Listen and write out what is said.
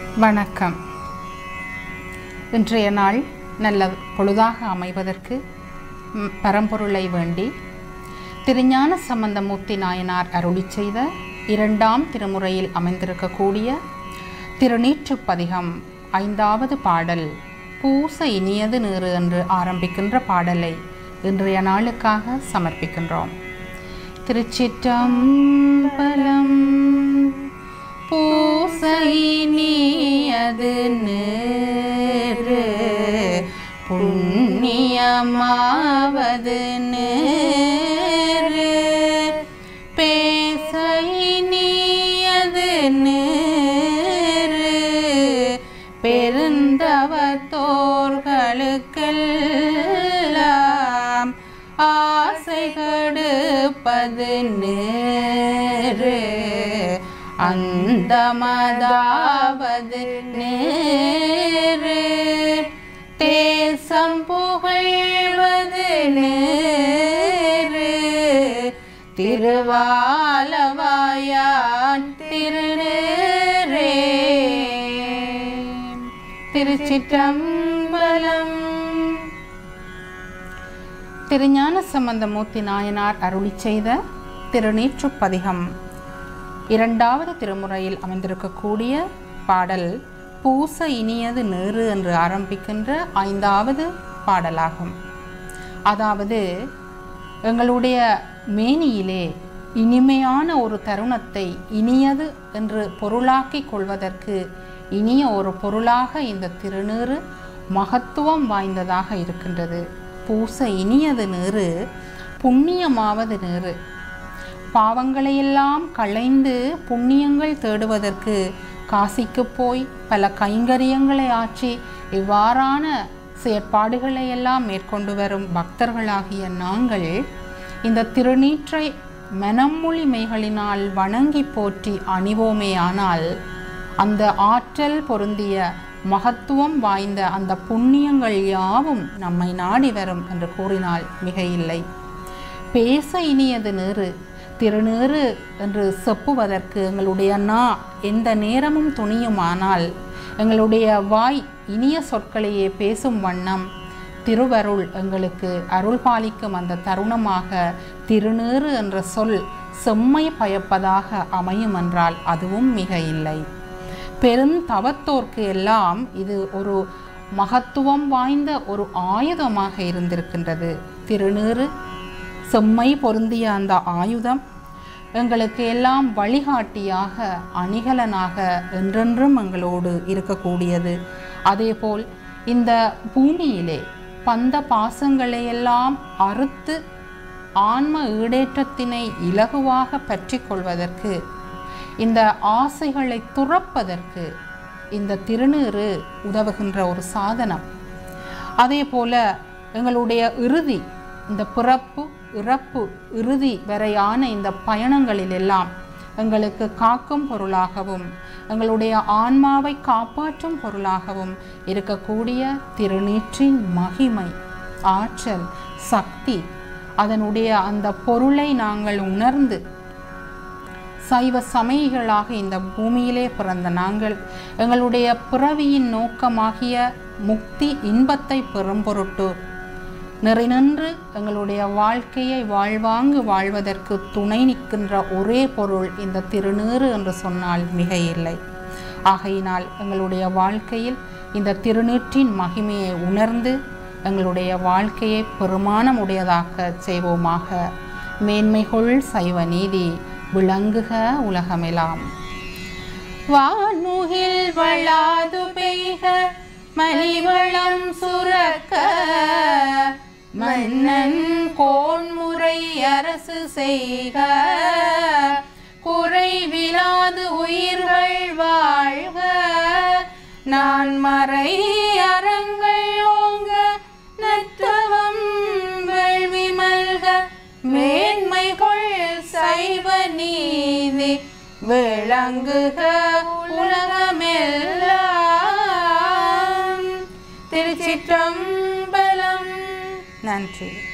வணக்கம் இன்றைய நாள் நல்ல பொழுதாக அமைவதற்கு ம், பரம்பொருளை வேண்டி திருஞான சம்பந்தமூர்த்தி நாயனார் அருளி செய்த இரண்டாம் திருமுறையில் அமைந்திருக்கக்கூடிய திருநீற்றுப் பதிகம் ஐந்தாவது பாடல் பூச இனியது நீறு என்று ஆரம்பிக்கின்ற பாடலை இன்றைய நாளுக்காக சமர்ப்பிக்கின்றோம் திருச்சிற்றம்பலம் பூசைனியது நேரு புண்ணியமாவது நேரு பேசைனியது நேரு பெருந்தவத்தோர்களுக்கெல்லாம் ஆசை கடுப்பது நேரு அந்த மதாவது நேரு தேசம் புகழ்வது நேரு திருவாலவாயான் திருநேரே திருச்சிற்றம்பலம் திருஞான சம்பந்தமூர்த்தி நாயனார் அருளி செய்த திருநீற்றுப் பதிகம் இரண்டாவது திருமுறையில் அமைந்திருக்கக்கூடிய பாடல் பூச இனியது நேரு என்று ஆரம்பிக்கின்ற ஐந்தாவது பாடலாகும் அதாவது எங்களுடைய மேனியிலே இனிமையான ஒரு தருணத்தை இனியது என்று பொருளாக்கிக் கொள்வதற்கு இனிய ஒரு பொருளாக இந்த திருநீறு மகத்துவம் வாய்ந்ததாக இருக்கின்றது பூச இனியது நீரு புண்ணியமாவது நீரு பாவங்களையெல்லாம் களைந்து புண்ணியங்கள் தேடுவதற்கு காசிக்கு போய் பல கைங்கரியங்களை ஆற்றி இவ்வாறான செயற்பாடுகளை எல்லாம் மேற்கொண்டு வரும் பக்தர்களாகிய நாங்கள் இந்த திருநீற்றை மனமொழிமைகளினால் வணங்கி போற்றி அணிவோமே ஆனால் அந்த ஆற்றல் பொருந்திய மகத்துவம் வாய்ந்த அந்த புண்ணியங்கள் யாவும் நம்மை நாடி வரும் என்று கூறினால் மிக இல்லை பேச இனியது நீரு திருநீறு என்று செப்புவதற்கு எங்களுடைய நா எந்த நேரமும் துணியுமானால் எங்களுடைய வாய் இனிய சொற்களையே பேசும் வண்ணம் திருவருள் எங்களுக்கு அருள் பாலிக்கும் அந்த தருணமாக திருநீறு என்ற சொல் செம்மை பயப்பதாக அமையும் என்றால் அதுவும் மிக இல்லை பெருந்தவத்தோர்க்கு எல்லாம் இது ஒரு மகத்துவம் வாய்ந்த ஒரு ஆயுதமாக இருந்திருக்கின்றது திருநீறு செம்மை பொருந்திய அந்த ஆயுதம் எங்களுக்கு எல்லாம் வழிகாட்டியாக அணிகலனாக என்றென்றும் எங்களோடு இருக்கக்கூடியது அதேபோல் இந்த பூமியிலே பந்த பாசங்களை எல்லாம் அறுத்து ஆன்ம ஈடேற்றத்தினை இலகுவாக பற்றி கொள்வதற்கு இந்த ஆசைகளை துறப்பதற்கு இந்த திருநீறு உதவுகின்ற ஒரு சாதனம் அதே போல எங்களுடைய இறுதி இந்த பிறப்பு இறப்பு இறுதி வரையான இந்த பயணங்களில் எல்லாம் எங்களுக்கு காக்கும் பொருளாகவும் எங்களுடைய ஆன்மாவை காப்பாற்றும் பொருளாகவும் இருக்கக்கூடிய திருநீற்றின் மகிமை ஆற்றல் சக்தி அதனுடைய அந்த பொருளை நாங்கள் உணர்ந்து சைவ சமயிகளாக இந்த பூமியிலே பிறந்த நாங்கள் எங்களுடைய பிறவியின் நோக்கமாகிய முக்தி இன்பத்தை பெறும் பொருட்டு நிறைநின்று எங்களுடைய வாழ்க்கையை வாழ்வாங்கு வாழ்வதற்கு துணை நிற்கின்ற ஒரே பொருள் இந்த திருநீறு என்று சொன்னால் மிக இல்லை ஆகையினால் எங்களுடைய வாழ்க்கையில் இந்த திருநீற்றின் மகிமையை உணர்ந்து எங்களுடைய வாழ்க்கையை பெருமானமுடையதாக செய்வோமாக மேன்மைகொள் சைவ நீதி விளங்குக உலகமெல்லாம் வான்முகில் வளாது பெய்க மலிவளம் சுரக்க மன்னன் கோன்முறை அரசு செய்க குறைவிலாது உயிர்கள் வாழ்க நான் மறை அறங்கள் ஓங்க நற்றவம் வேள்வி மல்க மேன்மைகொள் சைவ நீதி விளங்குக உலகமெல்லாம் திருச்சிற்றம்பலம் நன்றி